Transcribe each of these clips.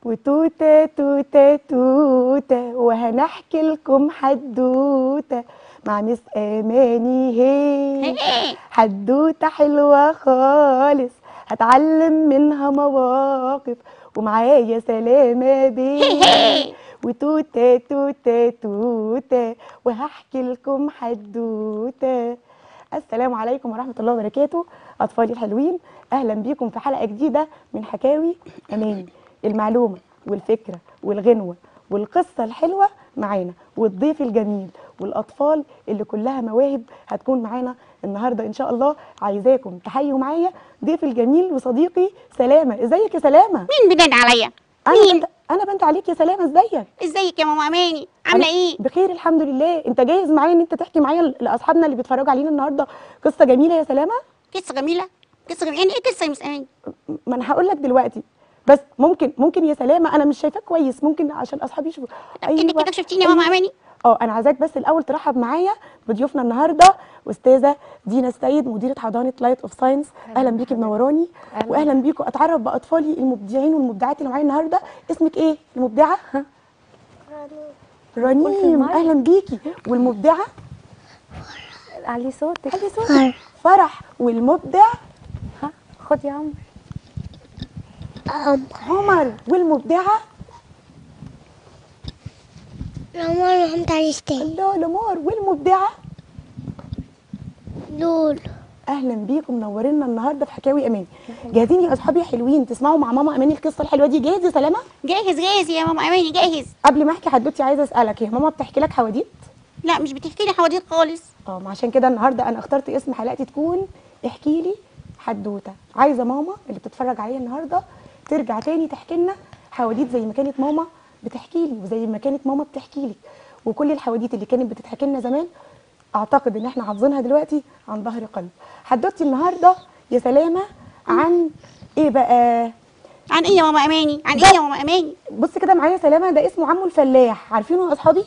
وتوتة توتة توتة وهنحكي لكم حدوتة مع مس أماني هي حدوتة حلوة خالص هتعلم منها مواقف ومعايا سلامة بيه وتوتة توتة توتة وهحكي لكم حدوتة السلام عليكم ورحمة الله وبركاته أطفالي الحلوين أهلا بيكم في حلقة جديدة من حكاوي أماني المعلومة والفكرة والغنوة والقصة الحلوة معانا والضيف الجميل والأطفال اللي كلها مواهب هتكون معانا النهاردة إن شاء الله عايزاكم تحيوا معايا ضيف الجميل وصديقي سلامة ازيك يا سلامة مين بينادي عليا؟ أنا مين؟ بنت... أنا بنت عليك يا سلامة ازيك ازيك يا ماما اماني؟ عامله أنا ايه؟ بخير الحمد لله انت جاهز معايا ان انت تحكي معايا لاصحابنا اللي بيتفرجوا علينا النهارده قصه جميله يا سلامه قصه جميله؟ قصه جميله يعني ايه قصه يا مس اماني؟ ما انا هقول لك دلوقتي بس ممكن ممكن يا سلامه انا مش شايفاك كويس ممكن عشان اصحابي يشوفوا كده كده شفتيني يا ماما اماني؟ اه انا عايزاك بس الاول ترحب معايا بضيوفنا النهارده استاذه دينا السيد مديره حضانه لايت اوف ساينس اهلا بيكي منوراني واهلا بيكم اتعرف باطفالي المبدعين والمبدعات اللي معايا النهارده اسمك ايه المبدعه رنيم اهلا بيكي والمبدعه علي صوتك علي صوتك فرح والمبدع ها خد يا عمر عمر والمبدعه عمر محمد علي ستاني الله لمار والمبدعه لول اهلا بيكم منورينا النهارده في حكاوي امان جاهزين يا اصحابي حلوين تسمعوا مع ماما اماني القصه الحلوه دي جاهز يا سلامه جاهز جاهز يا ماما اماني جاهز قبل ما احكي حدوتي عايزه اسالك هي ماما بتحكي لك حواديت لا مش بتحكي لي حواديت خالص اه ما عشان كده النهارده انا اخترت اسم حلقتي تكون احكي لي حدوته عايزه ماما اللي بتتفرج عليا النهارده ترجع تاني تحكي لنا حواديت زي ما كانت ماما بتحكي لي وزي ما كانت ماما بتحكي لك وكل الحواديت اللي كانت بتتحكي لنا زمان اعتقد ان احنا حافظينها دلوقتي عن ظهر قلب حدوتي النهارده يا سلامه عن ايه بقى عن ايه يا ماما اماني؟ عن ده- ايه يا ماما اماني؟ بص كده معايا سلامه ده اسمه عمو الفلاح عارفينه يا اصحابي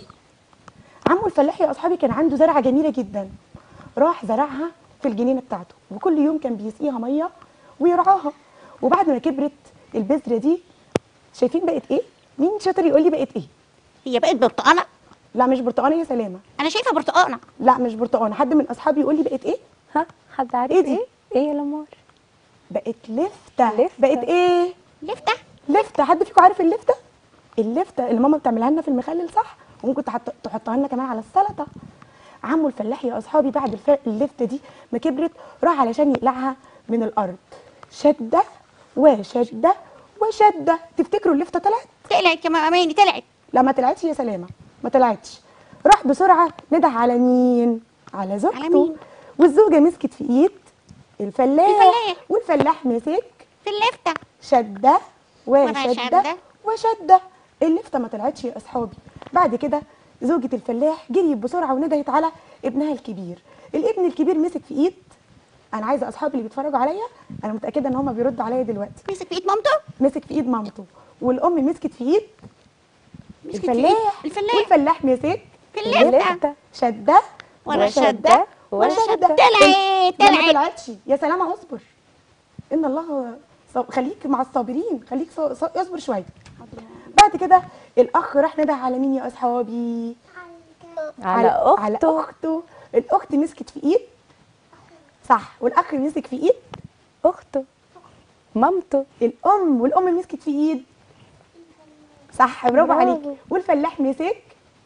عمو الفلاح يا اصحابي كان عنده زرعه جميله جدا راح زرعها في الجنينه بتاعته وكل يوم كان بيسقيها ميه ويرعاها وبعد ما كبرت البذره دي شايفين بقت ايه مين شاطر يقول لي بقت ايه هي بقت برتقانه؟ لا مش برتقانه يا سلامه انا شايفه برتقانه لا مش برتقانه حد من اصحابي يقول لي بقت ايه ها حد عارف إيه ايه دي؟ ايه ايه يا لمار بقت لفته لفتة. بقت ايه لفته لفته حد فيكم عارف اللفته اللفته اللي ماما بتعملها لنا في المخلل صح وممكن تحط تحطها لنا كمان على السلطه عمو الفلاح يا اصحابي بعد الف... اللفته دي ما كبرت راح علشان يقلعها من الارض شده وشده وشده تفتكروا اللفته طلعت طلعت يا ماما اماني طلعت لا ما طلعتش يا سلامه ما طلعتش راح بسرعه نده على مين على زوجته على مين؟ والزوجه مسكت في ايد الفلاح الفلاح. والفلاح مسك في اللفته شده وشده شدة. وشده اللفته ما طلعتش يا اصحابي بعد كده زوجة الفلاح جريت بسرعه وندهت على ابنها الكبير الابن الكبير مسك في ايد انا عايزه اصحابي اللي بيتفرجوا عليا انا متاكده ان هم بيردوا عليا دلوقتي مسك في ايد مامته؟ مسك في ايد مامته والام مسكت في ايد مسكت في إيد الفلاح الفلاح والفلاح مسك في اللفته شده ورا وشده شدة، ورا وشده شدة. طلعت، لا ما طلعت. طلعتش يا سلامه اصبر ان الله صب... خليك مع الصابرين خليك ص... ص... اصبر شويه بعد كده الاخ راح نده على مين يا اصحابي على على اخته اخته الاخت مسكت في ايد صح والاخ مسك في ايد اخته مامته الام والام مسكت في ايد صح برافو برافو. عليك والفلاح مسك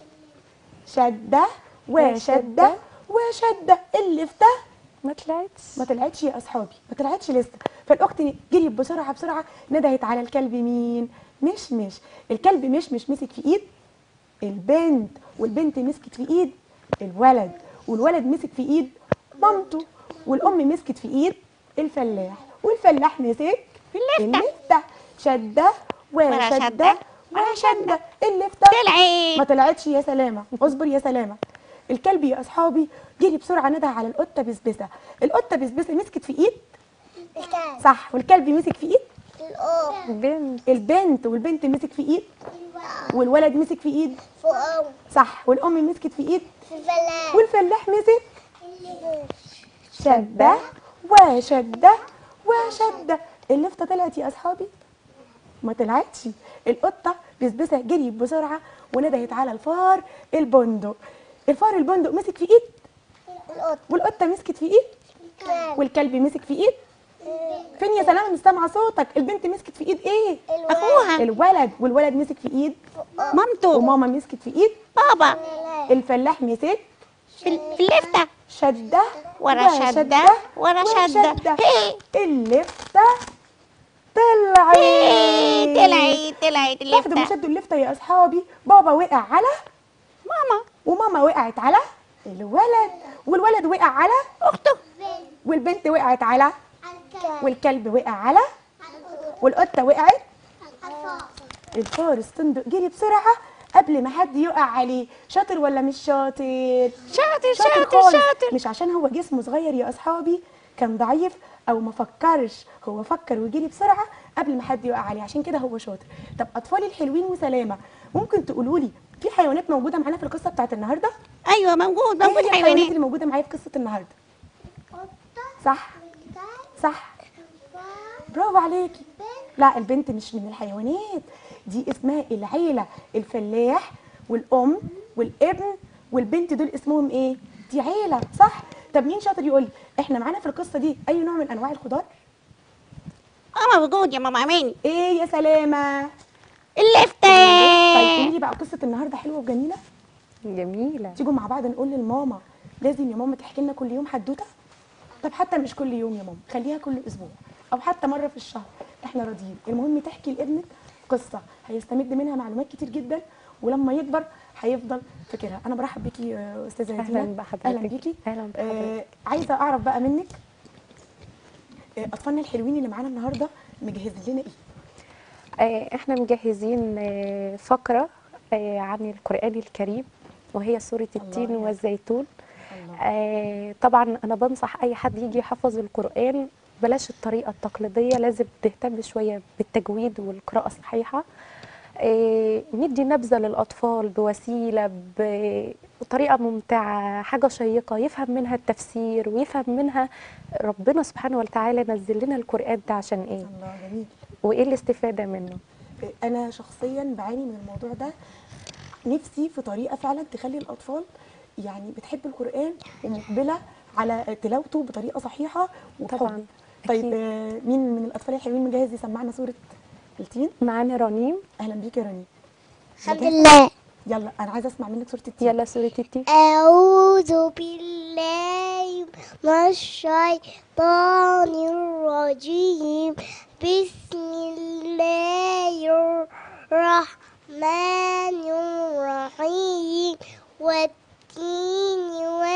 شده وشده وشده اللفته ما طلعتش ما طلعتش يا اصحابي ما طلعتش لسه فالاخت جريت بسرعه بسرعه ندهت على الكلب مين مش مش الكلب مش مش مسك في ايد البنت والبنت مسكت في ايد الولد والولد مسك في ايد مامته والام مسكت في ايد الفلاح والفلاح مسك في اللفتة. اللفته شده ورا وشده شدة، ورا وشده اللفته ما طلعت طلعتش يا سلامه اصبر يا سلامه الكلب يا اصحابي جري بسرعه نده على القطه بسبسه القطه بسبسه مسكت في ايد الكلب صح والكلب مسك في ايد الأم بنت البنت والبنت مسك في ايد والولد مسك في ايد فوق أم صح والام مسكت في ايد في الفلاح والفلاح مسك شده وشده وشده اللفته طلعت يا اصحابي ما طلعتش القطه بسبسه جري بسرعه وندهت على الفار البندق الفار البندق مسك في ايد القط والقطه مسكت في ايد الكلب والكلب مسك في ايد فين يا سلام مش سامعه صوتك البنت مسكت في ايد ايه أخوها. الولد والولد مسك في ايد مامته وماما مسكت في ايد بابا الفلاح مسك في ال- في اللفتة شده ورا شدة، ورا شدة. هي. اللفته طلعت إيه، طلعت طلعت بعد ما اللفتة شدوا اللفته يا اصحابي بابا وقع على ماما وماما وقعت على الولد والولد وقع على أخته والبنت وقعت على والكلب وقع على والقطه وقعت الفار صندوق جري بسرعه قبل ما حد يقع عليه شاطر ولا مش شاطر شاطر شاطر شاطر خالص شاطر مش عشان هو جسمه صغير يا اصحابي كان ضعيف او ما فكرش هو فكر وجري بسرعه قبل ما حد يقع عليه عشان كده هو شاطر طب اطفالي الحلوين وسلامه ممكن تقولوا لي في حيوانات موجوده معانا في القصه بتاعت النهارده أيوة موجود ايه موجود هي الحيوانات حيوانات اللي موجوده معايا في قصه النهارده صح صح برافو عليكي لا البنت مش من الحيوانات دي اسمها العيلة الفلاح والأم والابن والبنت دول اسمهم ايه دي عيلة صح طب مين شاطر يقول لي احنا معانا في القصة دي أي نوع من أنواع الخضار اه موجود يا ماما أماني ايه يا سلامة طيب اللفتة قولي لي بقى قصة النهاردة حلوة وجميلة جميلة تيجوا مع بعض نقول لماما لازم يا ماما تحكي لنا كل يوم حدوته طب حتى مش كل يوم يا ماما خليها كل اسبوع او حتى مره في الشهر احنا راضيين المهم تحكي لابنك قصه هيستمد منها معلومات كتير جدا ولما يكبر هيفضل فاكرها انا برحب بيكي يا استاذه أهلاً ياسمين بحضرتك. اهلا بيكي أهلاً بحضرتك. آه عايزه اعرف بقى منك آه اطفالنا الحلوين اللي معانا النهارده مجهزين لنا ايه آه، احنا مجهزين آه، فقرة آه، عن القرآن الكريم وهي سورة التين يا والزيتون الله آه، طبعا انا بنصح اي حد يجي يحفظ القرآن بلاش الطريقة التقليدية لازم تهتم شوية بالتجويد والقراءة الصحيحة آه، ندي نبذة للأطفال بوسيلة ب- بطريقة ممتعة حاجة شيقة يفهم منها التفسير ويفهم منها ربنا سبحانه وتعالى نزل لنا القرآن ده عشان ايه الله جميل وايه الاستفادة منه انا شخصيا بعاني من الموضوع ده نفسي في طريقه فعلا تخلي الاطفال يعني بتحب القران ومقبله على تلاوته بطريقه صحيحه وبحب طبعاً، طيب أكيد. آه، مين من الاطفال الحلوين مجهز يسمعنا سوره التين معانا رنيم اهلا بيك يا رني الحمد لله يلا انا عايزه اسمع منك سوره التين يلا سورة التين أعوذ بالله من الشيطان الرجيم بسم الله الرحمن الرحيم والتين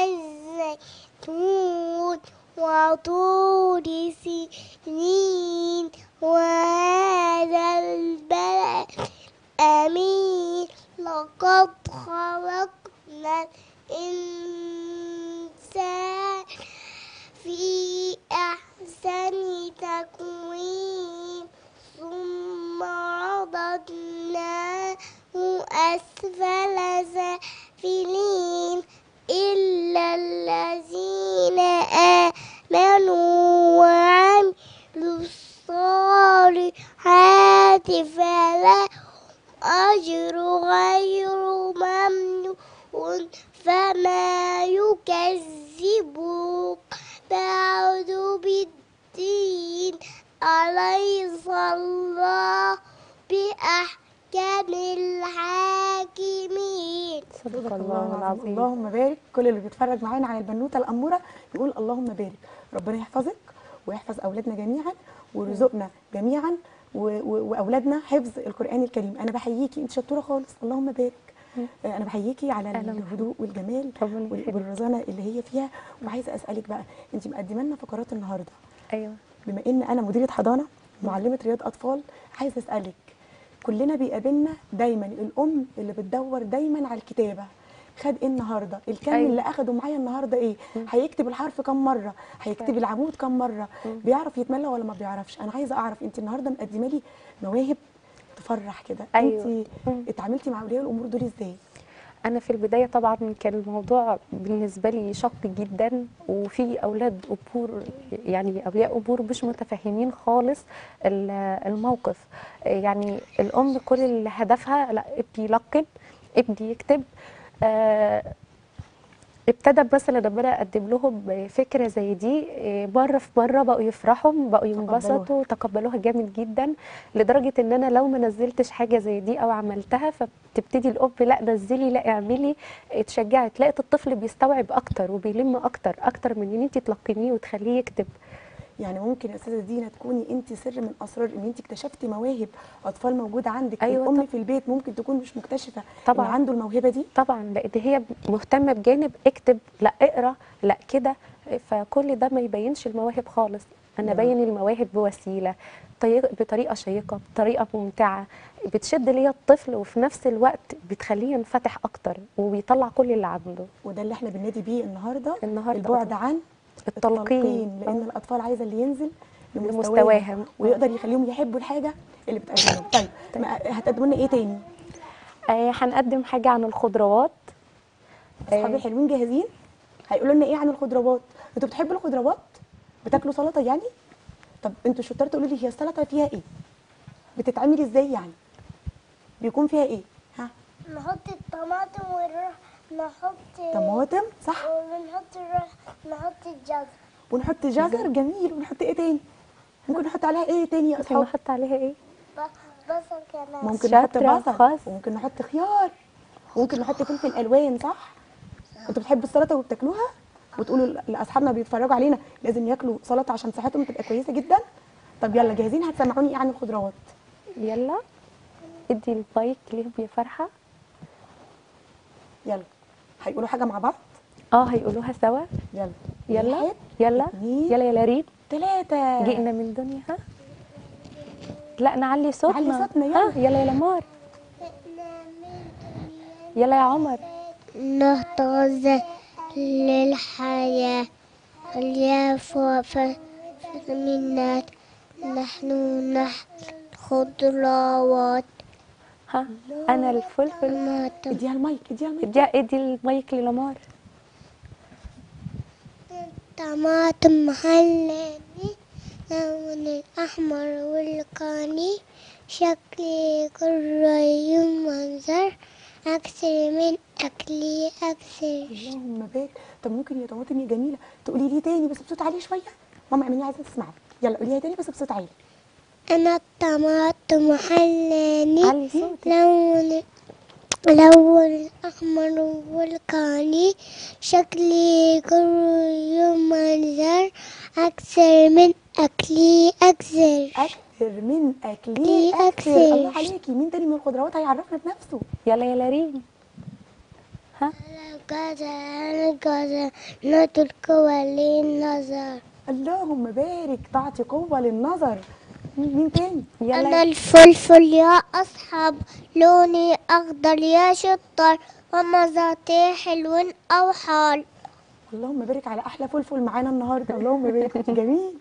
والزيتون وطور سنين وهذا البلد أمين لقد خلقنا الإنسان في أحسن تقويم ثم رددناه أسفل سافلين إلا الذين آمنوا وعملوا الصالحات فلا أجر غير ممنون فما يكذبك بعد بالدين أليس الله بأحكم الحاكمين صدق الله العظيم اللهم بارك كل اللي بيتفرج معانا على البنوته الاموره يقول اللهم بارك ربنا يحفظك ويحفظ اولادنا جميعا ويرزقنا جميعا و- و- واولادنا حفظ القران الكريم انا بحييكي انت شطوره خالص اللهم بارك آه، انا بحييكي على أهلاً الهدوء والجمال ربنا وال- يخليك. والرزانه اللي هي فيها وعايزه اسالك بقى انت مقدمه لنا فقرات النهارده ايوه بما ان انا مديره حضانه معلمه رياض اطفال عايزه اسالك كلنا بيقابلنا دايما الام اللي بتدور دايما على الكتابه خد ايه النهارده الكم أيوة. اللي اخده معايا النهارده ايه هيكتب الحرف كم مره هيكتب العمود كم مره بيعرف يتملى ولا ما بيعرفش انا عايزه اعرف انت النهارده مقدمه لي مواهب تفرح كده أيوة. انت مم. اتعاملتي مع اولياء الامور دول ازاي انا في البدايه طبعا كان الموضوع بالنسبه لي شق جدا وفي اولاد امور يعني اولياء امور مش متفهمين خالص ال- الموقف يعني الام كل اللي هدفها لا ابني يلقن ابني يكتب آه ابتدى مثلا لما انا اقدم لهم فكره زي دي إيه، مره في مره بقوا يفرحوا بقوا ينبسطوا تقبلوها جامد جدا لدرجه ان انا لو ما نزلتش حاجه زي دي او عملتها فبتبتدي الام لا نزلي لا اعملي اتشجعي تلاقي الطفل بيستوعب اكتر وبيلم اكتر اكتر من ان انت تلقنيه وتخليه يكتب يعني ممكن يا استاذه دينا تكوني انت سر من اسرار ان انت اكتشفتي مواهب اطفال موجوده عندك أيوة الام طبعا. في البيت ممكن تكون مش مكتشفه طبعا. ان عنده الموهبه دي طبعا لان هي مهتمه بجانب اكتب لا اقرا لا كده فكل ده ما يبينش المواهب خالص انا نعم. بين المواهب بوسيله طريق- بطريقه شيقه بطريقه ممتعه بتشد ليا الطفل وفي نفس الوقت بتخليه ينفتح اكتر وبيطلع كل اللي عنده وده اللي احنا بننادي بيه النهارده النهاردة البعد طبعاً. عن التلقين. لان الاطفال عايزه اللي ينزل لمستواهم. لمستواهم ويقدر يخليهم يحبوا الحاجه اللي بتقدمها طيب ما- هتقدموا لنا ايه تاني آه هنقدم حاجه عن الخضروات اصحابي الحلوين جاهزين هيقولوا لنا ايه عن الخضروات انتوا بتحبوا الخضروات بتاكلوا سلطه يعني طب انتوا شطار تقولوا لي هي السلطه فيها ايه بتتعمل ازاي يعني بيكون فيها ايه ها نحط الطماطم ونروح نحط طماطم صح ونحط الر- نحط الجزر ونحط جزر جميل ونحط ايه تاني ممكن نحط عليها ايه تاني يا ممكن اصحاب نحط عليها ايه ب- بصل كمان ممكن نحط شاطرة، بصل خس. وممكن نحط خيار ممكن نحط فلفل الوان صح انتوا بتحبوا السلطه وبتاكلوها وتقولوا ل- لاصحابنا بيتفرجوا علينا لازم ياكلوا سلطه عشان صحتهم تبقى كويسه جدا طب يلا جاهزين هتسمعوني ايه عن الخضروات يلا ادي المايك ليهم يا فرحه يلا هيقولوا حاجه مع بعض اه هيقولوها سوا يلا يلا واحد يلا اتنين يلا يا لارين ثلاثه جئنا من دنيا ها لا نعلي صوتنا نعلي صوتنا، يلا. ها يلا يا لمار يلا يا عمر نهتز للحياة اليافوف منات نحن نحن خضروات ها انا الفلفل طماطم اديها المايك اديها المايك ادي ادي المايك للمار طماطم حلاني لون الأحمر والقاني شكلي كري منظر أكثر من أكلي أكثر اللهم بارك طب ممكن يا طماطم يا جميله تقولي لي تاني بس بصوت عالي شويه ماما اماني عايزه تسمعك يلا قوليها تاني بس بصوت عالي أنا الطماطم حلاني علي صوتك لون لون الأحمر والقاني شكلي كري منظر أكثر من أكلي أكثر اكثر من اكلي دي اكثر أكثر. الله عليكي مين تاني من الخضروات هيعرفنا بنفسه يلا يا لارين ها الجزر الجزر نترك للنظر اللهم بارك تعطي قوه للنظر مين مين تاني يلا أنا يا- الفلفل يا أصحاب لوني أخضر يا شطار ومذاقي حلو أو حار اللهم بارك على احلى فلفل معانا النهارده اللهم بارك جميل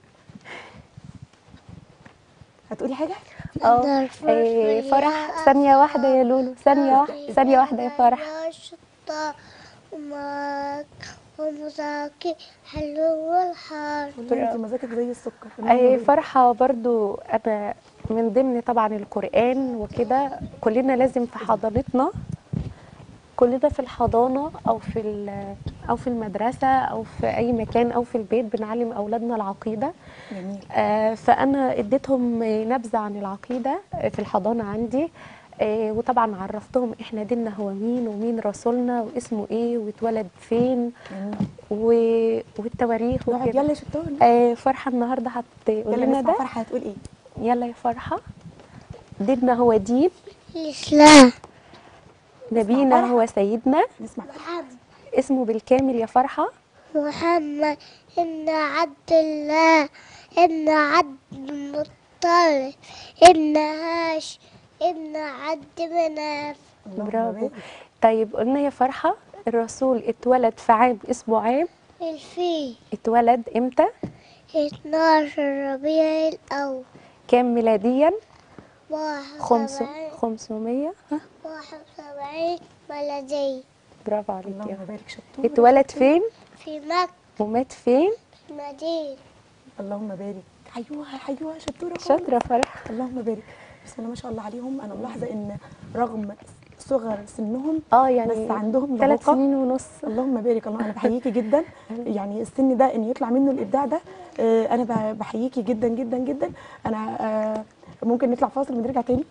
هتقولي حاجه اه أنا الفلفل إيه، يا فرح ثانيه واحده يا لولو ثانيه واحده ثانيه واحده يا فرح يا شطار وماك ومذاقي حلو والحار والله انت مزاجك زي السكر اللهم اي بارك. فرحه برضو انا من ضمن طبعا القران وكده كلنا لازم في حضانتنا كلنا في الحضانه او في ال- او في المدرسه او في اي مكان او في البيت بنعلم اولادنا العقيده جميل آه، فانا اديتهم نبذه عن العقيده في الحضانه عندي آه، وطبعا عرفتهم احنا ديننا هو مين ومين رسولنا واسمه ايه واتولد فين جميل و- والتواريخ نقعد وكده يلا يا شطار آه، فرحه النهارده هتقول يلا لنا نسمع ده فرحه هتقول ايه يلا يا فرحه ديننا هو دين الإسلام نبينا فرحة. هو سيدنا نسمع محمد اسمه بالكامل يا فرحه محمد ابن عبد الله ابن عبد المطلب ابن هاش ابن عبد مناف اللهم برافو بارك. طيب قلنا يا فرحه الرسول اتولد في عام اسمه عام الفيل اتولد امتى 12 ربيع الأول كام ميلاديا واحد خمس وسبعين 500 ها واحد وسبعين ميلادي برافو عليك اللهم يا بارك شطوره اتولد فين في مكة ومات فين مدينة اللهم بارك ايوه ايوه شطوره شاطره فرح اللهم بارك بسم الله ما شاء الله عليهم انا ملاحظه ان رغم صغر سنهم اه يعني بس عندهم ثلاث لباقة. سنين ونص اللهم بارك الله انا بحييكي جدا يعني السن ده ان يطلع منه الابداع ده آه، انا ب- بحييكي جدا جدا جدا انا آه، ممكن نطلع فاصل ونرجع تاني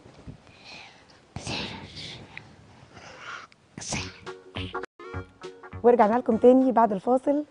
ورجعنا لكم تاني بعد الفاصل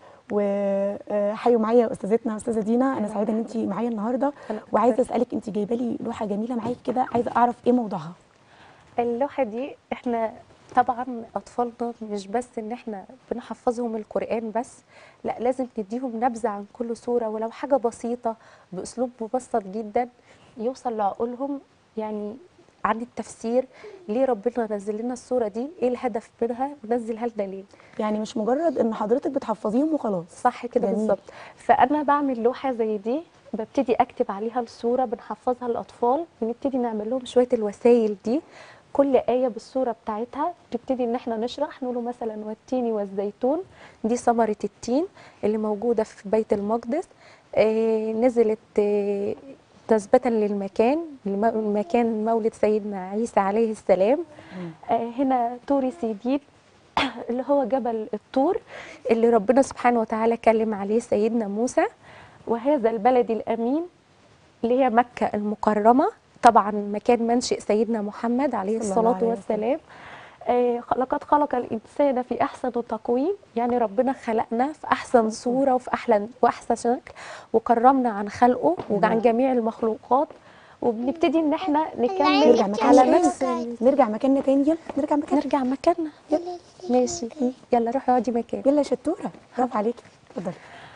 وحيوا معايا استاذتنا استاذه دينا انا سعيده ان انت معايا النهارده أنا وعايزه اسالك انت جايبه لي لوحه جميله معاكي كده عايزه اعرف ايه موضوعها اللوحة دي احنا طبعا اطفالنا مش بس ان احنا بنحفظهم القرآن بس لا لازم نديهم نبذة عن كل سورة ولو حاجة بسيطة باسلوب مبسط جدا يوصل لعقولهم يعني عن التفسير ليه ربنا نزل لنا السورة دي ايه الهدف منها ونزلها لنا ليه يعني مش مجرد ان حضرتك بتحفظيهم وخلاص صح كده جميل. بالظبط فانا بعمل لوحه زي دي ببتدي اكتب عليها الصوره بنحفظها للاطفال بنبتدي نعمل لهم شويه الوسائل دي كل آية بالصورة بتاعتها نبتدي إن إحنا نشرح نقول مثلا والتين والزيتون دي ثمرة التين اللي موجودة في بيت المقدس آه نزلت آه تثبيتا للمكان الم- المكان مولد سيدنا عيسى عليه السلام آه هنا تور سيدين اللي هو جبل الطور اللي ربنا سبحانه وتعالى كلم عليه سيدنا موسى وهذا البلد الأمين اللي هي مكة المكرمة طبعا مكان منشئ سيدنا محمد عليه صلى الله الصلاة عليه والسلام آه، لقد خلق الإنسان في أحسن تقويم يعني ربنا خلقنا في أحسن صورة وفي أحلى وأحسن شكل وكرمنا عن خلقه وعن جميع المخلوقات وبنبتدي إن احنا نكمل نرجع مكاننا على تاني نفس نرجع مكاننا تاني يلا نرجع مكاننا نرجع مكاننا يلا ماشي يلا روحي اقعدي مكان يلا يا شطوره برافو عليكي اتفضلي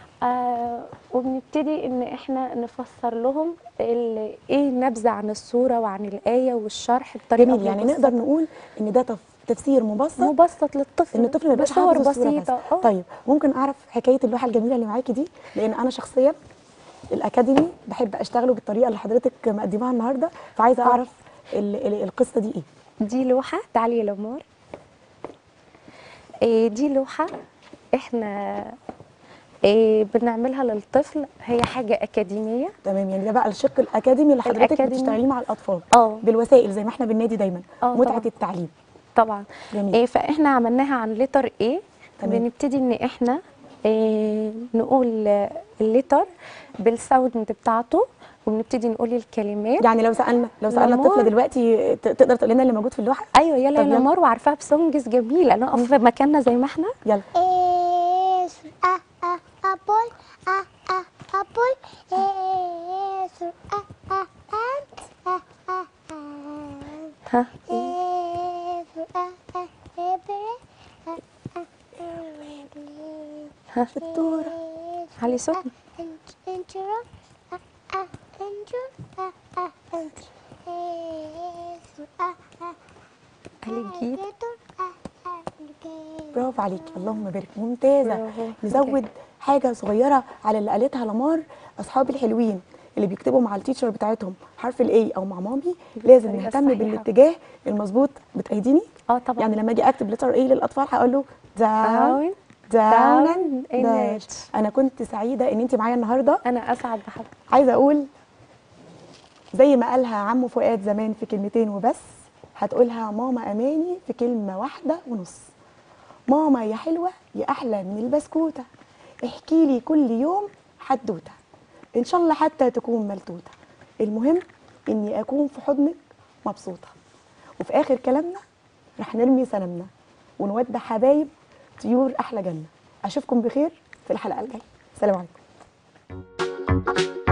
آه وبنبتدي ان احنا نفسر لهم ال- ايه نبذه عن الصوره وعن الايه والشرح بطريقه جميل يعني مبسطة. نقدر نقول ان ده تف- تفسير مبسط مبسط للطفل ان الطفل ما يبقاش بصور حافظ الصورة بسيطه بس. اه طيب ممكن اعرف حكايه اللوحه الجميله اللي معاكي دي لان انا شخصيا الاكاديمي بحب اشتغله بالطريقه اللي حضرتك مقدماها النهارده فعايزه اعرف ال- ال- القصه دي ايه دي لوحه تعالي يا لمار إيه دي لوحه احنا إيه بنعملها للطفل هي حاجه اكاديميه تمام يعني ده بقى الشق الاكاديمي اللي حضرتك الأكاديمي. بتشتغليه مع الاطفال اه بالوسائل زي ما احنا بالنادي دايما آه، متعه طبعاً. التعليم طبعا جميل. إيه فاحنا عملناها عن لتر ايه تمام. بنبتدي ان احنا إيه نقول آه، اللتر بالساوند بتاعته وبنبتدي نقول الكلمات يعني لو سالنا لو سالنا لمور. الطفل دلوقتي ت- تقدر تقول لنا اللي موجود في اللوحه ايوه يلا طب يا يلا. لمار وعارفاها بسونجز جميل انا اقف في مكاننا زي ما احنا يلا Es a a apple, a a apple. Es a a ant, a a ant. ها Es a a zebra, a a zebra. ها شطوره Es علي صوتنا a injure, a a injure, a a injure. Es a a الجيل alligator, a alligator. برافو عليكي اللهم بارك ممتازه برافو. نزود حاجه صغيره على اللي قالتها لمار اصحابي الحلوين اللي بيكتبوا مع التيتشر بتاعتهم حرف الاي او مع مامي لازم بالطريقة نهتم الصحيحة. بالاتجاه المظبوط بتأيديني اه طبعا يعني لما اجي اكتب لتر اي للاطفال هقول له داون Down, داون down and داش left. انا كنت سعيده ان انت معايا النهارده انا اسعد بحضرتك عايزه اقول زي ما قالها عمو فؤاد زمان في كلمتين وبس هتقولها ماما اماني في كلمه واحده ونص ماما يا حلوه يا احلى من البسكوته احكي لي كل يوم حدوته ان شاء الله حتى تكون ملتوته المهم اني اكون في حضنك مبسوطه وفي اخر كلامنا رح نرمي سلامنا ونودع حبايب طيور احلى جنه اشوفكم بخير في الحلقه الجايه سلام عليكم